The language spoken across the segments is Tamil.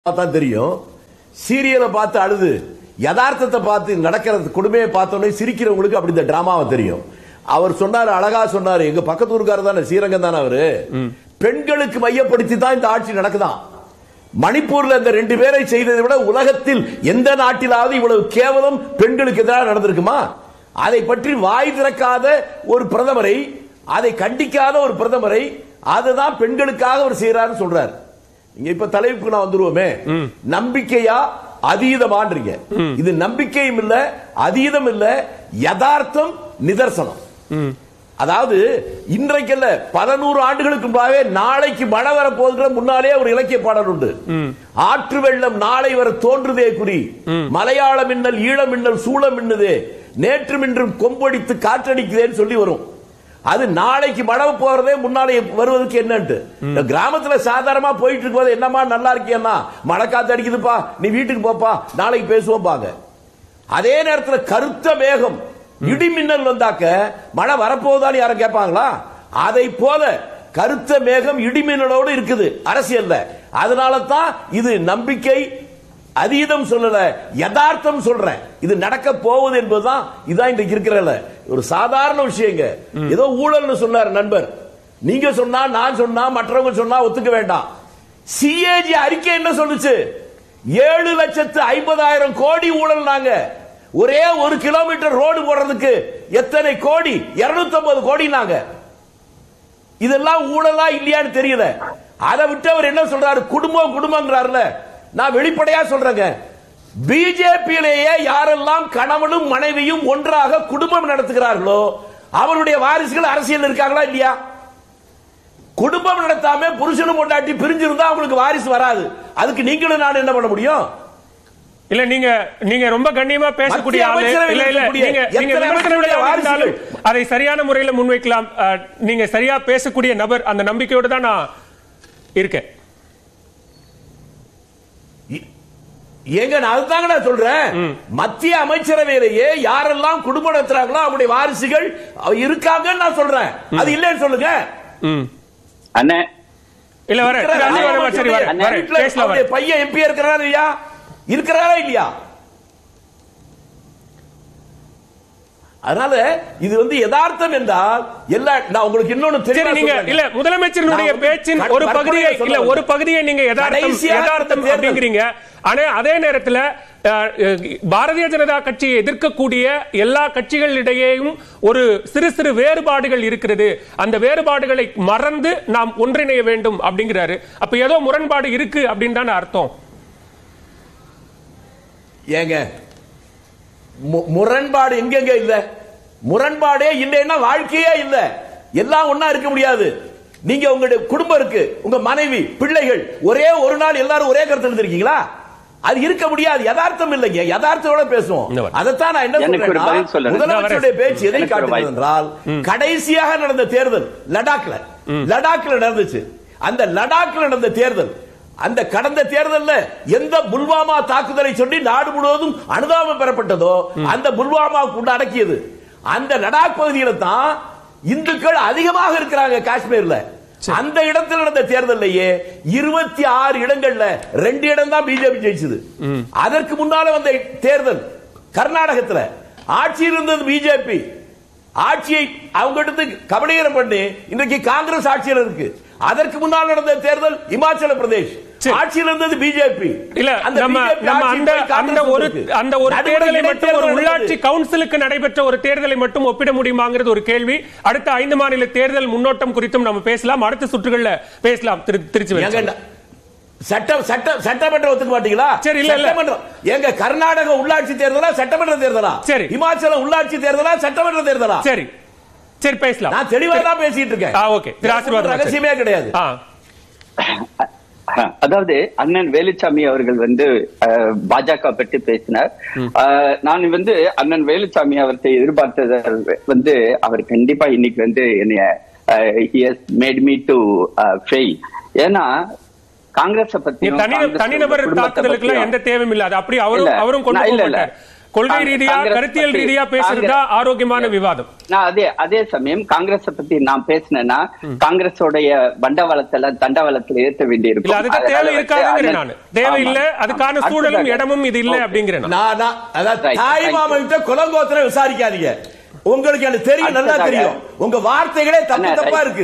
தான் தெரியும் சீரியலை பார்த்து அழுது யதார்த்தத்தை பார்த்து நடக்கிறது கொடுமையை பார்த்தோன்னே சிரிக்கிறவங்களுக்கு அப்படி இந்த டிராமாவை தெரியும் அவர் சொன்னாரு அழகா சொன்னாரு எங்க பக்கத்து ஊருக்காரர் தானே ஸ்ரீரங்கம் தானே அவரு பெண்களுக்கு மையப்படுத்தி தான் இந்த ஆட்சி நடக்குதாம் மணிப்பூர்ல இந்த ரெண்டு பேரை செய்ததை விட உலகத்தில் எந்த நாட்டிலாவது இவ்வளவு கேவலம் பெண்களுக்கு எதிராக நடந்திருக்குமா அதை பற்றி வாய் திறக்காத ஒரு பிரதமரை அதை கண்டிக்காத ஒரு பிரதமரை அதுதான் பெண்களுக்காக அவர் செய்யறாருன்னு சொல்றாரு நீங்க இப்ப தலைவுக்கு நான் வந்துருவோமே நம்பிக்கையா அதீதமான்றீங்க இது நம்பிக்கையும் இல்ல அதீதம் இல்ல யதார்த்தம் நிதர்சனம் அதாவது இன்றைக்கல்ல பல நூறு ஆண்டுகளுக்கு முன்பாகவே நாளைக்கு மழை வர போகிற முன்னாலே ஒரு இலக்கிய பாடல் உண்டு ஆற்று வெள்ளம் நாளை வர தோன்றுதே குறி மலையாள மின்னல் ஈழ மின்னல் சூழ மின்னுதே நேற்று மின்றும் கொம்படித்து காற்றடிக்குதேன்னு சொல்லி வரும் அது நாளைக்கு மழை போறதே முன்னாலே வருவதற்கு என்னன்ட்டு இந்த கிராமத்துல சாதாரணமா போயிட்டு இருக்கும்போது என்னம்மா நல்லா இருக்கியம்மா மழை காத்து அடிக்குதுப்பா நீ வீட்டுக்கு போப்பா நாளைக்கு பேசுவோம் பாங்க அதே நேரத்துல கருத்த மேகம் இடி மின்னல் வந்தாக்க மழை வரப்போகுதான்னு யாரும் கேட்பாங்களா அதை போல கருத்த மேகம் இடி மின்னலோடு இருக்குது அரசியல்ல அதனால தான் இது நம்பிக்கை அதீதம் சொல்லல யதார்த்தம் சொல்றேன் இது நடக்க போகுது என்பதுதான் இதான் இன்றைக்கு இருக்கிறல ஒரு சாதாரண விஷயங்க ஏதோ ஊழல்னு சொன்னார் நண்பர் நீங்க சொன்னா நான் சொன்னா மற்றவங்க சொன்னா ஒத்துக்க வேண்டாம் சிஏஜி அறிக்கை என்ன சொல்லுச்சு ஏழு லட்சத்து ஐம்பதாயிரம் கோடி ஊழல் நாங்க ஒரே ஒரு கிலோமீட்டர் ரோடு போடுறதுக்கு எத்தனை கோடி 250 கோடி நாங்க இதெல்லாம் ஊழலா இல்லையான்னு தெரியல அதை விட்டு அவர் என்ன சொல்றாரு குடும்பம் குடும்பம்ங்கிறாருல நான் வெளிப்படையா சொல்றேங்க பிஜேபியிலேயே யாரெல்லாம் கணவனும் மனைவியும் ஒன்றாக குடும்பம் நடத்துகிறார்களோ அவருடைய வாரிசுகள் அரசியல் இருக்காங்களா இல்லையா குடும்பம் நடத்தாம புருஷனும் பொண்டாட்டி பிரிஞ்சிருந்தா அவங்களுக்கு வாரிசு வராது அதுக்கு நீங்களும் நான் என்ன பண்ண முடியும் இல்ல நீங்க நீங்க ரொம்ப கண்ணியமா பேசக்கூடிய மத்திய ஆளு அமைச்சரவையில் இல்ல இல்ல இருக்கக்கூடிய நீங்க நீங்க எத்தனை விமர்சனங்களை அமைச்சருடைய இருந்தாலும் வாரிசுகள்? அதை சரியான முறையில் முன்வைக்கலாம் அஹ், நீங்க சரியா பேசக்கூடிய நபர் அந்த நம்பிக்கையோட தான் நான் இருக்கேன் ஏங்க நான் அதுதாங்க நான் சொல்றேன் மத்திய அமைச்சரவையிலேயே யாரெல்லாம் குடும்பம் நடத்துறாங்களோ அவருடைய வாரிசுகள் அவ இருக்காங்கன்னு நான் சொல்றேன் அது இல்லைன்னு சொல்லுங்க ம். அண்ணே இல்ல வர திரு ஆசீர்வாதம் சரி வர வர வீட்டுல பேசலாம் அவருடைய வர பையன் எம்பி இருக்கிறாரா இல்லையா இருக்கிறாரா இல்லையா அதனால இது வந்து யதார்த்தம் என்றால் எல்லா நான் உங்களுக்கு இன்னொன்னு சரி தெளிவா நீங்க சொல்றேங்க. இல்ல முதலமைச்சரினுடைய நான் வந்து பேச்சின் கட்- ஒரு கற்பனையா பகுதியை சொல்ல இல்ல ஒரு வரேன். பகுதியை நீங்க யதார்த்தம் கடைசியாக யதார்த்தம் தேர்தல். அப்படிங்கிறீங்க ஆனா அதே நேரத்துல அஹ், அஹ், பாரதிய ஜனதா கட்சியை எதிர்க்கக்கூடிய எல்லா கட்சிகளிடையேயும் ஒரு சிறு சிறு வேறுபாடுகள் இருக்கிறது அந்த வேறுபாடுகளை மறந்து நாம் ஒன்றிணைய வேண்டும் அப்படிங்கிறாரு அப்ப ஏதோ முரண்பாடு இருக்கு அப்படின்னு தானே அர்த்தம் ஏங்க மு- முரண்பாடு எங்கெங்க இல்ல முரண்பாடே இல்லைன்னா வாழ்க்கையே இல்ல எல்லாம் ஒண்ணா இருக்க முடியாது நீங்க உங்களுடைய குடும்பம் இருக்கு உங்க மனைவி பிள்ளைகள் ஒரே ஒரு நாள் எல்லாரும் ஒரே கருத்து இருந்திருக்கீங்களா அது இருக்க முடியாது யதார்த்தம் இல்லைங்க யதார்த்தத்தோட பேசுவோம் இந்த வர. அதைத்தான் நான் என்ன எனக்கு ஒரு பதில் சொல்றேன் சொல்லுங்க. முதலமைச்சருடைய பேச்சு எதை எனக்கு ஒரு காட்டுகிறது வாய்ப்பு. என்றால் கடைசியாக நடந்த தேர்தல் லடாக்ல லடாக்ல நடந்துச்சு அந்த லடாக்ல நடந்த தேர்தல் அந்த கடந்த தேர்தல்ல எந்த புல்வாமா தாக்குதலை சொல்லி நாடு முழுவதும் அனுதாபம் பெறப்பட்டதோ அந்த புல்வாமாவுக்கு உண்டு அடக்கியது அந்த லடாக் பகுதியில தான் இந்துக்கள் அதிகமாக இருக்கிறாங்க காஷ்மீர்ல அந்த இடத்தில் நடந்த தேர்தலையே இருபத்தி ஆறு இடங்கள்ல ரெண்டு இடம் தான் பிஜேபி ஜெயிச்சது அதற்கு முன்னால வந்த தேர்தல் கர்நாடகத்துல ஆட்சியில் இருந்தது பிஜேபி ஆட்சியை அவங்க எடுத்து கபலீகரம் பண்ணி இன்றைக்கு காங்கிரஸ் ஆட்சியில் இருக்கு அதற்கு முன்னால் நடந்த தேர்தல் இமாச்சல பிரதேஷ் சரி. ஆட்சியில் இருந்தது பிஜேபி இல்ல நம்ம நம்ம அந்த அந்த ஒரு அந்த ஒரு தேர்தலை மட்டும் ஒரு உள்ளாட்சி கவுன்சிலுக்கு நடைபெற்ற ஒரு தேர்தலை மட்டும் ஒப்பிட முடியுமாங்கிறது ஒரு கேள்வி அடுத்த ஐந்து மாநில தேர்தல் முன்னோட்டம் குறித்தும் நம்ம பேசலாம் அடுத்த சுற்றுகள்ல பேசலாம் திரு திருச்சி ஏங்க வெளிச்சம். இந்த சட்டம் சட்டம் சட்டமன்றம் ஒத்துக்க மாட்டீங்களா சரி, இல்ல, இல்ல. சட்டமன்றம் எங்க கர்நாடக உள்ளாட்சி தேர்தலா சட்டமன்ற தேர்தலா சரி. இமாச்சல உள்ளாட்சி தேர்தலா சட்டமன்ற தேர்தலா சரி சரி பேசலாம் நான் தெளிவா தான் பேசிட்டு இருக்கேன் ஆ, ஓகே. திரு ஆசீர்வாதம் ரகசியமே கிடையாது ஆ அதாவது அண்ணன் வேலுச்சாமி அவர்கள் வந்து அஹ், பாஜக பற்றி பேசினார் அஹ், நான் வந்து அண்ணன் வேலுச்சாமி அவர்களை எதிர்பார்த்தது வந்து அவர் கண்டிப்பா இன்னைக்கு வந்து என்னைய மேட் மீ டு ஃபெயில் ஏன்னா காங்கிரஸ் பத்தி நீ தனி தனிநபர் தாக்குதலுக்கு எந்த தேவையும் இல்ல அது அப்படி அவரும் இல்ல, அவரும் கொண்டு நான் போக இல்ல, இல்ல. மாட்டார் கொள்கை காங்கிரஸ் ரீதியா பத்தி- கருத்தியல் ரீதியா பேசுறது தான் காங்கிரஸ் ஆரோக்கியமான விவாதம் நான் அதே அதே சமயம் காங்கிரஸ் பத்தி நான் பேசினேன்னா காங்கிரஸோடைய பண்டவளத்துல தண்டவளத்துல ஏத்த வேண்டி இல்ல இருக்கும் அதுக்கு அதனால தேவை வந்து இருக்காதுங்கிறேன் அண்ணன்- நான் தேவை இல்ல ஆமா, அதுக்கான ஆமா. சூழலும் அடுத்ததாக- இடமும் இது இல்ல Okay. அப்படிங்கிறேன் நான். நான் நான் அதாவது Right, தாய் thank மாமன் கிட்ட குலங்கோத்திரம் விசாரிக்காதீங்க உங்களுக்கு எனக்கு தெரியும் நல்லா அடுத்ததாக- தெரியும் உங்க வார்த்தைகளே தப்பு அண்ணா, தப்பா right. இருக்கு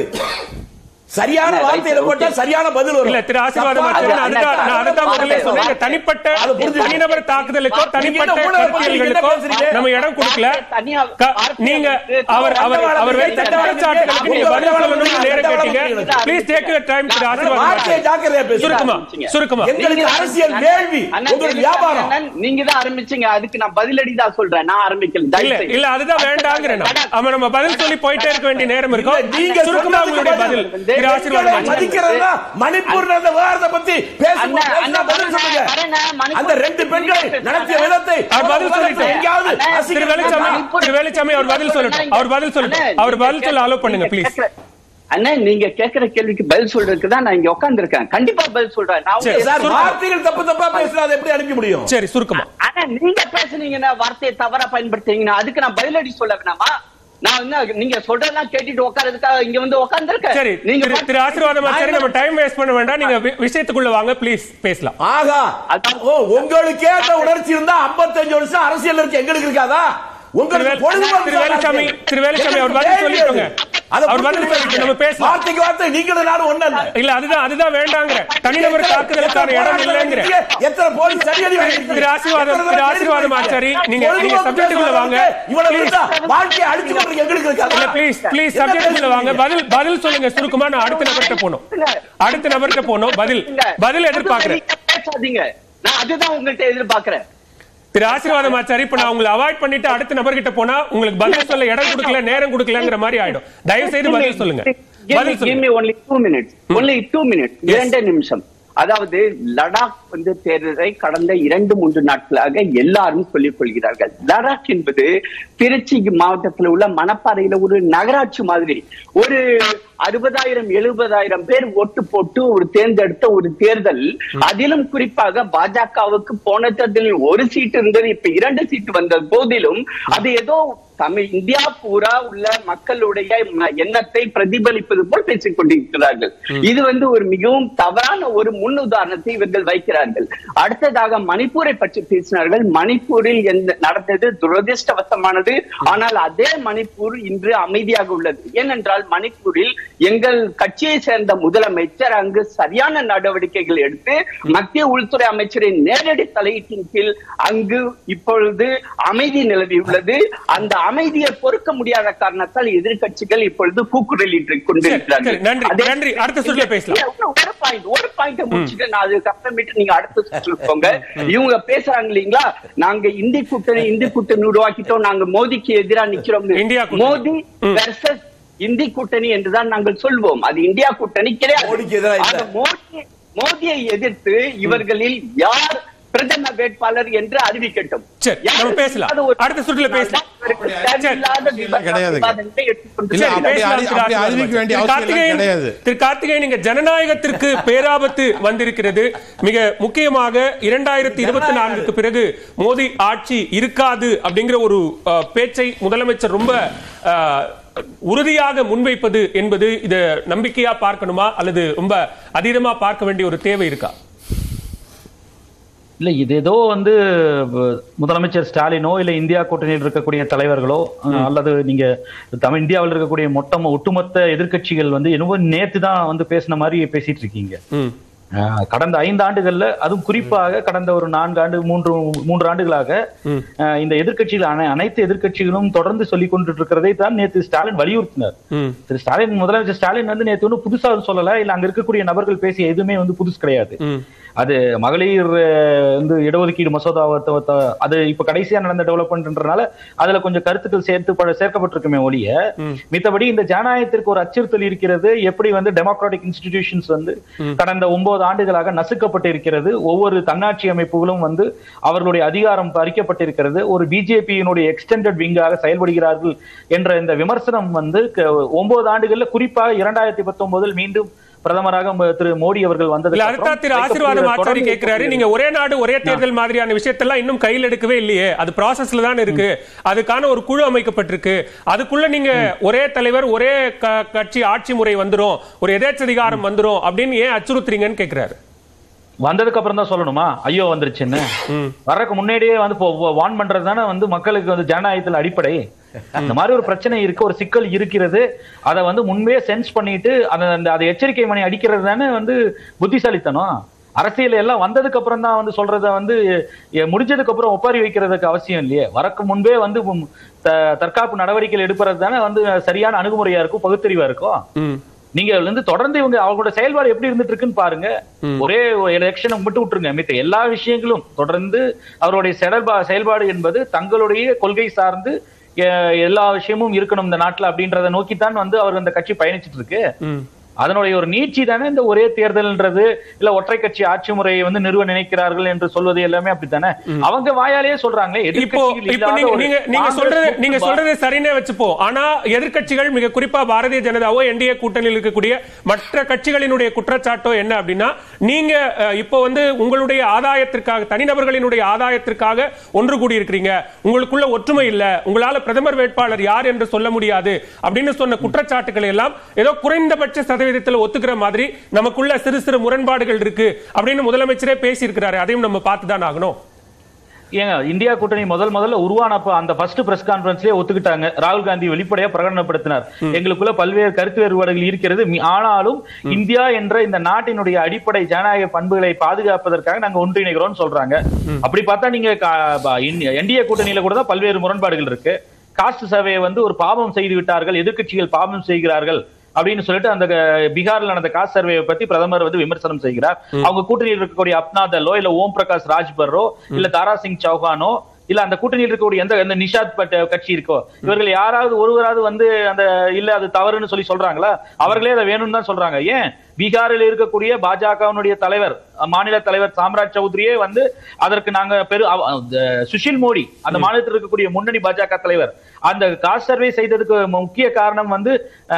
சரியான அண்ணா, வார்த்தையில right, போட்டா okay. சரியான பதில் வரும் இல்ல திரு ஆசீர்வாதம் தப்பா- ஆச்சாரி, நான் அது அதுதான் நான் அதுதான் முதல்ல வார்த்தை, சொன்னேன் வார்த்தை. தனிப்பட்ட அது புரிஞ்சுது. தனிநபர் தாக்குதலுக்கோ நீங்க தனிப்பட்ட என்ன ஊழல் பத்தி நீங்க என்ன கருத்தியல்களுக்கோ பேசுறீங்க? நம்ம இடம் கொடுக்கல தனியா க- வார்த்தை நீங்க வந்து அவர் அவர் அவர் வைத்த குற்றச்சாட்டுகளுக்கு நீங்க பதில் சொல்லணும்னு நேரம் கேட்டீங்க please take your time Thiru Aasirvatham வார்த்தையை ஆச்சாரி. ஜாக்கிரதையா பேசுங்க சுருக்கமா சுருக்கமா எங்களுக்கு நீங்க தான் அரசியல் அண்ணன், வேள்வி அண்ணன், உங்களுக்கு நீங்க தான் வியாபாரம் அண்ணன், நீங்க தான் ஆரம்பிச்சீங்க அதுக்கு நான் பதிலடி தான் சொல்றேன் நான் ஆரம்பிக்கல இல்ல தயவு செய்து. இல்ல அதுதான் வேண்டாங்கிறேன் நான். அவன் நம்ம பதில் சொல்லி போயிட்டே இருக்க வேண்டிய நேரம் இருக்கும் இல்ல, நீங்க சுருக்கமா சொன்னதுக்கு உங்களுடைய பதில். பதில் திரு ஆசீர்வாதம் பெண்களை ஆச்சாரி. மதிக்கிறதா மணிப்பூர் நடந்த விவகாரத்தை பத்தி பேசும்போது அண்ணா, பேசினா அண்ணா, பதில் வரேன், சொல்லுங்க வரேன், மணிப்பூர் அந்த ரெண்டு பெண்கள் நடத்திய விதத்தை அவர் பதில் உலகத்துல சொல்லிட்டோம். எங்கேயாவது அண்ணா, திரு அசிங்கம் வெளிச்சாமி மணிப்பூர் திரு வெளிச்சாமி அவர் பதில் சொல்லட்டும் அவர் பதில் சொல்லட்டும் அவர் பதில் சொல்ல அலோ பண்ணுங்க ப்ளீஸ் அண்ணா நீங்க கேக்குற கேள்விக்கு பதில் சொல்றதுக்கு தான் நான் இங்க உட்கார்ந்திருக்கேன் கண்டிப்பா பதில் சொல்றேன் நான் சரி, உங்க- சார் சுருக்கம். வார்த்தைகள் தப்பு தப்பா பேசினா அதை எப்படி அனுப்ப முடியும் சரி சுருக்கமா ஆனா நீங்க பேசுனீங்கன்னா வார்த்தையை தவறா பயன்படுத்துறீங்கன்னா அதுக்கு நான் பதிலடி சொல்ல வேணாமா நான் என்ன நீங்க சொல்றதெல்லாம் கேட்டுட்டு உட்கார்றதுக்காக இங்க வந்து உட்கார்ந்திருக்கேன் சரி நீங்க திரு திரு ஆசீர்வாதம் ஆச்சாரி நம்ம டைம் வேஸ்ட் பண்ண வேண்டாம் நீங்க வி- விஷயத்துக்குள்ள வாங்க ப்ளீஸ் பேசலாம் ஆகா அதான். ஓ உங்களுக்கே அந்த உணர்ச்சி இருந்தா 55 வருஷம் அரசியல் இருக்கு எங்களுக்கு இருக்காதா திரு உங்களுக்கு வேல்- பொழுதுபோக்கு திரு வேலுச்சாமி அரசியல். திரு வேலுச்சாமி அவர் பதில் எங்களுக்கு சொல்லிட்டோங்க அதை அவர் பதில் புரிஞ்சுக்க சொல்லிட்டு நம்ம பேசலாம் வார்த்தைக்கு வார்த்தை நீங்களும் நானும் ஒண்ணு இல்ல இல்ல அதுதான் அதுதான் வேண்டாங்கிற தனிநபர் தாக்குதலுக்கான இடம் இல்லைங்கிற எத்தனை போலீஸ் சரியடி வாங்கிருக்கீங்க? திரு ஆசீர்வாதம், எத்தனை திரு தடவை ஆசீர்வாதம் கேள்வி ஆச்சாரி, கேட்டீங்க? நீங்க- நீங்க பொழுதுபோக்கு subject குள்ள வாங்க. இவ்வளவு Please. இருந்தா வாழ்க்கையை அழிச்சு கொண்டு எங்களுக்கு இருக்காதா? இல்ல ப்ளீஸ் ப்ளீஸ் என்ன சப்ஜெக்ட்டுக்குள்ள வாங்க பேசுறீங்க? பதில் பதில் சொல்லுங்க சுருக்கமா நான் அடுத்த நபர்கிட்ட போகணும் அடுத்த நபர்கிட்ட போகணும் பதில் பதில் எதிர்பார்க்கிறேன் நீங்க பேசாதீங்க நான் அதுதான் உங்கள்ட்ட எதிர்பார்க்கிறேன் திரு ஆசீர்வாதம் ஆச்சாரி இப்ப நான் உங்களை அவாய்ட் பண்ணிட்டு அடுத்த நபர்கிட்ட போனா உங்களுக்கு பதில் சொல்ல இடம் கொடுக்கல நேரம் கொடுக்கலங்கிற மாதிரி ஆயிடும் தயவு செய்து பதில் சொல்லுங்க பதில் சொல்லுங்க only two minutes only two minutes Yes. இரண்டு நிமிஷம் அதாவது லடாக் வந்து தேர்தலை கடந்த இரண்டு மூன்று நாட்களாக எல்லாரும் சொல்லிக் கொள்கிறார்கள் லடாக் என்பது திருச்சி மாவட்டத்தில் உள்ள மணப்பாறையில ஒரு நகராட்சி மாதிரி ஒரு அறுபதாயிரம் எழுபதாயிரம் பேர் ஓட்டு போட்டு ஒரு தேர்ந்தெடுத்த ஒரு தேர்தல் அதிலும் குறிப்பாக பாஜகவுக்கு போன தேர்தலில் ஒரு சீட்டு இருந்தது இப்ப இரண்டு சீட்டு வந்த போதிலும் அது ஏதோ தமிழ் இந்தியா பூரா உள்ள மக்களுடைய ம- எண்ணத்தை பிரதிபலிப்பது போல் பேசிக் கொண்டிருக்கிறார்கள் இது வந்து ஒரு மிகவும் தவறான ஒரு முன் உதாரணத்தை இவர்கள் வைக்கிறார்கள் அடுத்ததாக மணிப்பூரை பற்றி பேசினார்கள் மணிப்பூரில் எந்த நடந்தது துரதிருஷ்டவசமானது ஆனால் அதே மணிப்பூர் இன்று அமைதியாக உள்ளது ஏனென்றால் மணிப்பூரில் எங்கள் கட்சியை சேர்ந்த முதலமைச்சர் அங்கு சரியான நடவடிக்கைகள் எடுத்து மத்திய உள்துறை அமைச்சரின் நேரடி தலையீட்டின் கீழ் அங்கு இப்பொழுது அமைதி நிலவியுள்ளது அந்த அமைதியை பொறுக்க முடியாத காரணத்தால் எதிர்க்கட்சிகள் இப்பொழுது கூக்குரலிட்டுக் சரி, கொண்டிருக்கிறார்கள் நன்றி, அதே- நன்றி. அடுத்த சுற்றுல பேசலாம். இல்ல, இன்னும் ஒரு பாயிண்ட் ஒரு பாயிண்ட் முடிச்சுட்டு நான் அதுக்கு அப்புறமேட்டு நீங்க அடுத்த சுற்றுக்கு போங்க இவங்க பேசுறாங்க இல்லீங்களா நாங்க இந்தி கூட்டணி இந்தி கூட்டணி உருவாக்கிட்டோம் நாங்க மோதிக்கு எதிரா நிக்கிறோம் இந்தியா கூட்டணி. மோடி ம். வெர்சஸ் இந்தி கூட்டணி என்றுதான் நாங்கள் சொல்வோம் அது இந்தியா கூட்டணி கிடையாது மோடிக்கு எதிரா இல்ல. ஆக மோடி மோடியை எதிர்த்து இவர்களில் யார் பிரதம வேட்பாளர் என்று அறிவிக்கட்டும் சரி, நம்ம யார் பேசலாம். இல்லாத ஒரு- அடுத்த சுற்றுல பேசலாம். இவருக்கு தேவையில்லாத விவாத- கிடையாது. விவாதங்களை எடுத்துக்கொண்டு இல்ல, சரி, அப்படி பேசலாம் அறி- திரு அப்படி ஆசீர்வாதம் அறிவிக்க வேண்டிய திரு அவசியம் எல்லாம் கார்த்திகேயன், கிடையாது. திரு கார்த்திகேயன் நீங்க ஜனநாயகத்திற்கு பேராபத்து வந்திருக்கிறது மிக முக்கியமாக இரண்டாயிரத்தி இருபத்தி நான்குக்கு பிறகு மோடி ஆட்சி இருக்காது அப்படிங்கிற ஒரு அஹ், பேச்சை முதலமைச்சர் ரொம்ப அஹ், உறுதியாக முன்வைப்பது என்பது இத நம்பிக்கையா பார்க்கணுமா அல்லது ரொம்ப அதீதமா பார்க்க வேண்டிய ஒரு தேவை இருக்கா இல்ல இது ஏதோ வந்து வ- முதலமைச்சர் ஸ்டாலினோ இல்ல இந்தியா கூட்டணியில் இருக்கக்கூடிய தலைவர்களோ அஹ், அல்லது நீங்க தமிழ் இந்தியாவில் இருக்கக்கூடிய மொத்தம் ஒட்டுமொத்த எதிர்க்கட்சிகள் வந்து என்னவோ நேத்து தான் வந்து பேசின மாதிரி பேசிட்டு இருக்கீங்க ம். அஹ், கடந்த ஐந்து ஆண்டுகள்ல அதுவும் குறிப்பாக கடந்த ஒரு நான்கு ஆண்டு மூன்று மூன்று ஆண்டுகளாக அஹ், இந்த எதிர்க்கட்சிகள் அனை- அனைத்து எதிர்க்கட்சிகளும் தொடர்ந்து சொல்லிக் கொண்டு இருக்கிறதை தான் நேத்து ஸ்டாலின் வலியுறுத்தினார் ம். திரு ஸ்டாலின் முதலமைச்சர் ஸ்டாலின் வந்து நேத்து ஒன்றும் புதுசா சொல்லல இல்ல அங்க இருக்கக்கூடிய நபர்கள் பேசிய எதுவுமே வந்து புதுசு கிடையாது ம். அது மகளிர் அஹ், வந்து இடஒதுக்கீடு மசோதாவை த- த- அது இப்ப கடைசியா நடந்த டெவலப்மெண்ட்ன்றனால அதுல கொஞ்சம் கருத்துக்கள் சேர்த்து ப- சேர்க்கப்பட்டிருக்குமே ஒழிய மித்தபடி இந்த ஜனநாயகத்திற்கு ஒரு அச்சுறுத்தல் இருக்கிறது எப்படி வந்து டெமோக்ராட்டிக் இன்ஸ்டிடியூஷன்ஸ் வந்து கடந்த ஒன்பது ஆண்டுகளாக நசுக்கப்பட்டு இருக்கிறது ஒவ்வொரு தன்னாட்சி அமைப்புகளும் வந்து அவர்களுடைய அதிகாரம் பறிக்கப்பட்டிருக்கிறது ஒரு பிஜேபியினுடைய எக்ஸ்டெண்டட் விங்காக செயல்படுகிறார்கள் என்ற இந்த விமர்சனம் வந்து க- ஒன்பது ஆண்டுகள்ல குறிப்பாக இரண்டாயிரத்தி பத்தொன்பதில் மீண்டும் பிரதமராக ம- திரு மோடி அவர்கள் வந்தது இல்ல அதுதான் திரு ஆசீர்வாதம் ஆச்சாரி கேட்கிறாரு நீங்க ஒரே நாடு ஒரே தேர்தல் மாதிரியான விஷயத்தெல்லாம் இன்னும் கையில் எடுக்கவே இல்லையே அது ப்ராசஸ்ல தான் இருக்கு அதுக்கான ஒரு குழு அமைக்கப்பட்டிருக்கு அதுக்குள்ள நீங்க ஒரே தலைவர் ஒரே க- கட்சி ஆட்சி முறை வந்துரும் ஒரு எதேச்சதிகாரம் வந்துரும் அப்படின்னு ஏன் அச்சுறுத்துறீங்கன்னு கேக்குறாரு வந்ததுக்கு அப்புறம் தான் சொல்லணுமா ஐயோ வந்துருச்சுன்னு வர்றதுக்கு முன்னாடியே வந்து வான் பண்றது தானே வந்து மக்களுக்கு வந்து ஜனநாயகத்தில் அடிப்படை இந்த மாதிரி ஒரு பிரச்சனை இருக்கு ஒரு சிக்கல் இருக்கிறது அதை வந்து முன்பே சென்ஸ் பண்ணிட்டு அதை அந்த அதை எச்சரிக்கை மணி அடிக்கிறது தானே வந்து புத்திசாலித்தனம் அரசியல் எல்லாம் வந்ததுக்கு அப்புறம் தான் வந்து சொல்றத வந்து எ- முடிஞ்சதுக்கு அப்புறம் ஒப்பாரி வைக்கிறதுக்கு அவசியம் இல்லையே வரக்கு முன்பே வந்து உம், த- தற்காப்பு நடவடிக்கைகள் எடுப்பது தானே வந்து சரியான அணுகுமுறையா இருக்கும் பகுத்தறிவா இருக்கும் ம். நீங்க வந்து தொடர்ந்து இவங்க அவங்களோட செயல்பாடு எப்படி இருந்துட்டு இருக்குன்னு பாருங்க ஒரே எலெக்ஷனை மட்டும் விட்டுருங்க மித்த எல்லா விஷயங்களும் தொடர்ந்து அவருடைய செயல்பா செயல்பாடு என்பது தங்களுடைய கொள்கை சார்ந்து எ- எல்லா விஷயமும் இருக்கணும் இந்த நாட்டுல அப்படின்றத நோக்கித்தான் வந்து அவர் அந்த கட்சி பயணிச்சிட்டு இருக்கு ம். அதனுடைய ஒரு நீட்சி தானே இந்த ஒரே தேர்தல்ன்றது இல்ல ஒற்றை கட்சி ஆட்சி முறையை வந்து நிறுவ நினைக்கிறார்கள் என்று சொல்வது எல்லாமே அப்படித்தானே அவங்க வாயாலேயே சொல்றாங்களே இப்போ எதிர்க்கட்சிகள் இப்போ இல்லாத நீங்க ஒரு நீங்க நீங்க காங்கிரஸ் சொல்றது முக்து நீங்க பா- சொல்றது சரினே வச்சுப்போம் ஆனா எதிர்க்கட்சிகள் மிக குறிப்பா பாரதிய ஜனதாவோ என்டிஏ கூட்டணியில் இருக்கக்கூடிய மற்ற கட்சிகளினுடைய குற்றச்சாட்டோ என்ன அப்படின்னா நீங்க அஹ், இப்போ வந்து உங்களுடைய ஆதாயத்திற்காக தனிநபர்களினுடைய ஆதாயத்திற்காக ஒன்று கூடி இருக்கிறீங்க உங்களுக்குள்ள ஒற்றுமை இல்ல உங்களால பிரதமர் வேட்பாளர் யார் என்று சொல்ல முடியாது அப்படின்னு சொன்ன குற்றச்சாட்டுகளை எல்லாம் ஏதோ குறைந்தபட்ச சதவீதத்தில் ஒத்துக்கிற மாதிரி நமக்குள்ள சிறு சிறு முரண்பாடுகள் இருக்கு அப்படின்னு முதலமைச்சரே பேசி இருக்கிறாரு அதையும் நம்ம பார்த்து தான் ஆகணும் ஏங்க இந்தியா கூட்டணி முதல் முதல்ல உருவானப்ப அந்த ஃபர்ஸ்ட் பிரஸ் கான்பரன்ஸ்லயே ஒத்துக்கிட்டாங்க ராகுல் காந்தி வெளிப்படையா பிரகடனப்படுத்தினார் எங்களுக்குள்ள பல்வேறு கருத்து வேறுபாடுகள் இருக்கிறது மி- ஆனாலும் இந்தியா என்ற இந்த நாட்டினுடைய அடிப்படை ஜனநாயக பண்புகளை பாதுகாப்பதற்காக நாங்க ஒன்றிணைகிறோம்னு சொல்றாங்க அப்படி பார்த்தா நீங்க என்டிஏ கூட்டணியில கூட தான் பல்வேறு முரண்பாடுகள் இருக்கு காஸ்ட் சர்வேயை வந்து ஒரு பாவம் செய்து விட்டார்கள் எதிர்க்கட்சிகள் பாவம் செய்கிறார்கள் அப்படின்னு சொல்லிட்டு அந்த க- பீகார்ல நடந்த காஸ்ட் சர்வேயை பத்தி பிரதமர் வந்து விமர்சனம் செய்கிறார் அவங்க கூட்டணியில் இருக்கக்கூடிய அப்னா தல்லோ இல்ல ஓம் பிரகாஷ் ராஜ்பரோ இல்ல தாரா சிங் சௌஹானோ இல்ல அந்த கூட்டணியில் இருக்கக்கூடிய எந்த எந்த நிஷாத் பட் கட்சி இருக்கோ இவர்கள் யாராவது ஒருவராவது வந்து அந்த இல்ல அது தவறுன்னு சொல்லி சொல்றாங்களா அவர்களே அதை வேணும்னு தான் சொல்றாங்க ஏன் பீகாரில் இருக்கக்கூடிய பாஜகவினுடைய தலைவர் மாநில தலைவர் சாம்ராஜ் சௌத்ரியே வந்து அதற்கு நாங்க பெரு அவ- அந்த சுஷில் மோடி அந்த மாநிலத்தில் இருக்கக்கூடிய முன்னணி பாஜக தலைவர் அந்த காஸ்ட் சர்வே செய்ததுக்கு முக்கிய காரணம் வந்து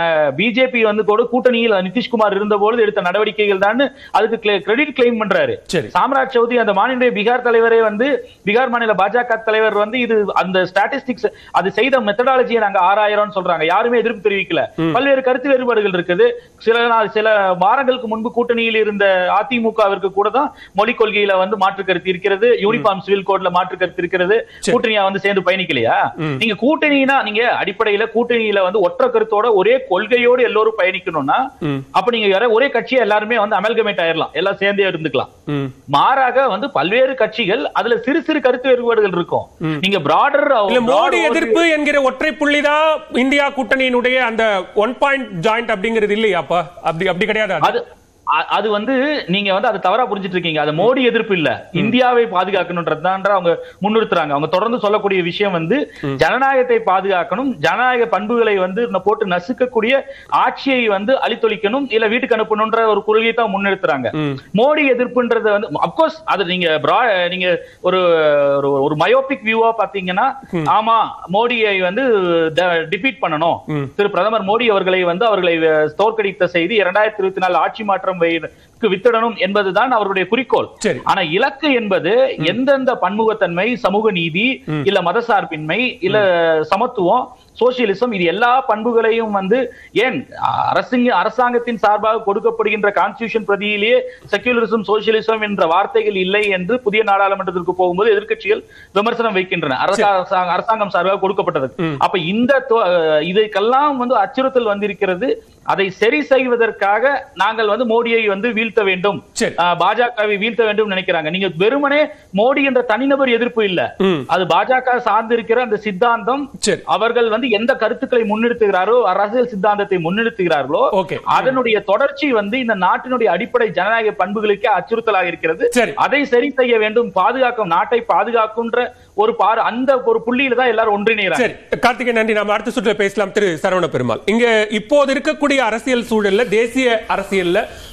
பிஜேபி வந்து கூட கூட்டணியில் நிதிஷ்குமார் இருந்தபோது எடுத்த நடவடிக்கைகள் தான் அதுக்கு கிரெடிட் கிளைம் பண்றாரு சரி. சாம்ராஜ் சௌத்ரி அந்த மாநில பீகார் தலைவரே வந்து பீகார் மாநில பாஜக தலைவர் வந்து இது அந்த ஸ்டாட்டிஸ்டிக்ஸ் அது செய்த மெத்தடாலஜியை நாங்க ஆறாயிரம் சொல்றாங்க யாருமே எதிர்ப்பு தெரிவிக்கல பல்வேறு கருத்து வேறுபாடுகள் இருக்குது சில நாள் சில வாரங்களுக்கு முன்பு கூட்டணியில் இருந்த அதிமுகவிற்கு கூட தான் மொழி கொள்கையில வந்து மாற்று கருத்து இருக்கிறது யூனிஃபார்ம் சிவில் கோட்ல மாற்று கருத்து இருக்கிறது கூட்டணியா வந்து சேர்ந்து பயணிக்கலையா நீங்க கூட்டணினா நீங்க அடிப்படையில கூட்டணியில வந்து ஒற்றை கருத்தோட ஒரே கொள்கையோடு எல்லோரும் பயணிக்கணும்னா அப்ப நீங்க வேற ஒரே கட்சியா எல்லாருமே வந்து அமல்கமேட் ஆயிரலாம் எல்லாம் சேர்ந்தே இருந்துக்கலாம் ம். மாறாக வந்து பல்வேறு கட்சிகள் அதுல சிறு சிறு கருத்து வேறுபாடுகள் இருக்கும் நீங்க பிராடர் இல்ல மோடி எதிர்ப்பு என்கிற ஒற்றை புள்ளி தான் இந்தியா கூட்டணியினுடைய அந்த ஒன் பாயிண்ட் ஜாயிண்ட் அப்படிங்கிறது இல்லையாப்பா அப்படி அப்படி கிடையாது அது. அது அ- அது வந்து நீங்க வந்து அதை தவறா புரிஞ்சிட்டு இருக்கீங்க அது மோடி எதிர்ப்பு இல்ல இந்தியாவை பாதுகாக்கணும்ன்றதுதான் அவங்க முன்னிறுத்துறாங்க அவங்க தொடர்ந்து சொல்லக்கூடிய விஷயம் வந்து ஜனநாயகத்தை பாதுகாக்கணும் ஜனநாயக பண்புகளை வந்து ந- போட்டு நசுக்கக்கூடிய ஆட்சியை வந்து அழித்தொழிக்கணும் இல்ல வீட்டுக்கு அனுப்பணும்ன்ற ஒரு கொள்கையை தான் முன்னிறுத்துறாங்க மோடி எதிர்ப்புன்றது வந்து அப்கோர்ஸ் அது நீங்க broad- நீங்க ஒரு ஒரு- ஒரு மயோபிக் வியூவா பாத்தீங்கன்னா ஆமா மோடியை வந்து டிபீட் பண்ணணும் திரு பிரதமர் மோடி அவர்களை வந்து அவர்களை அஹ், தோற்கடித்த செய்தி இரண்டாயிரத்தி இருபத்தி நாலு ஆட்சி மாற்றம் வை- க்கு வித்திடணும் என்பதுதான் அவருடைய குறிக்கோள் சரி. ஆனா இலக்கு என்பது எந்தெந்த பன்முகத்தன்மை சமூக நீதி இல்ல மதசார்பின்மை இல்ல சமத்துவம் சோசியலிசம் இது எல்லா பண்புகளையும் வந்து ஏன் அரசுங்க அரசாங்கத்தின் சார்பாக கொடுக்கப்படுகின்ற கான்ஸ்டியூஷன் பிரதியிலேயே செக்யூலரிசம் சோசியலிசம் என்ற வார்த்தைகள் இல்லை என்று புதிய நாடாளுமன்றத்திற்கு போகும்போது எதிர்க்கட்சிகள் விமர்சனம் வைக்கின்றன அரசா- அரசாங்க- அரசாங்கம் சார்பாக கொடுக்கப்பட்டது அப்ப இந்த தொ- அஹ் இதுக்கெல்லாம் வந்து அச்சுறுத்தல் வந்திருக்கிறது அதை சரி செய்வதற்காக நாங்கள் வந்து மோடியை வந்து வீழ்த்த வேண்டும் சரி. அஹ், பாஜகவை வீழ்த்த வேண்டும் நினைக்கிறாங்க நீங்க வெறுமனே மோடி என்ற தனிநபர் எதிர்ப்பு இல்ல ம். அது பாஜக சார்ந்து இருக்கிற அந்த சித்தாந்தம் சரி. அவர்கள் வந்து எந்த கருத்துக்களை முன்னிறுத்துகிறாரோ அரசியல் சித்தாந்தத்தை முன்னிறுத்துகிறார்களோ Okay. அதனுடைய தொடர்ச்சி வந்து இந்த நாட்டினுடைய அடிப்படை ஜனநாயக பண்புகளுக்கே அச்சுறுத்தலாக இருக்கிறது சரி. அதை சரி செய்ய வேண்டும் பாதுகாக்கும் நாட்டை பாதுகாக்கும்ன்ற ஒரு பாரு அந்த ஒரு புள்ளியில தான் எல்லாரும் ஒன்றிணைகிறாங்க சரி கார்த்திகை நன்றி நாம அடுத்த சுற்றுல பேசலாம் திரு சரவண பெருமாள் இங்க இப்போது இருக்கக்கூடிய அரசியல் சூழல்ல தேசிய அரசியல்ல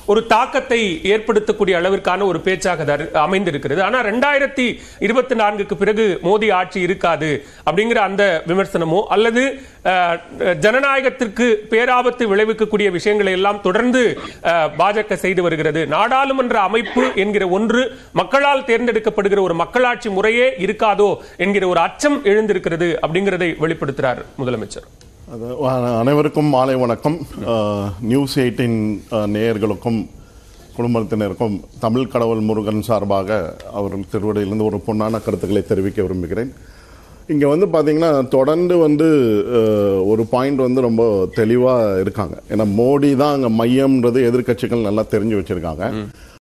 ஒரு தாக்கத்தை ஏற்படுத்தக்கூடிய அளவிற்கான ஒரு பேச்சாக அது அரு- அமைந்திருக்கிறது ஆனா ரெண்டாயிரத்தி இருபத்தி நான்குக்கு பிறகு மோடி ஆட்சி இருக்காது அப்படிங்கிற அந்த விமர்சனமோ அல்லது அஹ், ஜனநாயகத்திற்கு பேராபத்து விளைவிக்கக்கூடிய விஷயங்களை எல்லாம் தொடர்ந்து அஹ், பாஜக செய்து வருகிறது நாடாளுமன்ற அமைப்பு என்கிற ஒன்று மக்களால் தேர்ந்தெடுக்கப்படுகிற ஒரு மக்களாட்சி முறையே இருக்காதோ என்கிற ஒரு அச்சம் எழுந்திருக்கிறது அப்படிங்கிறதை வெளிப்படுத்துறார் முதலமைச்சர் அது அ- அனைவருக்கும் மாலை வணக்கம் அஹ், நியூஸ் எயிட்டின் அஹ், நேயர்களுக்கும் குடும்பத்தினருக்கும் தமிழ் கடவுள் முருகன் சார்பாக அவர்கள் திருவடியிலிருந்து ஒரு பொன்னான கருத்துக்களை தெரிவிக்க விரும்புகிறேன் இங்கே வந்து பார்த்தீங்கன்னா தொடர்ந்து வந்து அஹ், ஒரு பாயிண்ட் வந்து ரொம்ப தெளிவாக இருக்காங்க ஏன்னா மோடி தான் அங்கே மையம்ன்றது எதிர்க்கட்சிகள் நல்லா தெரிஞ்சு வச்சிருக்காங்க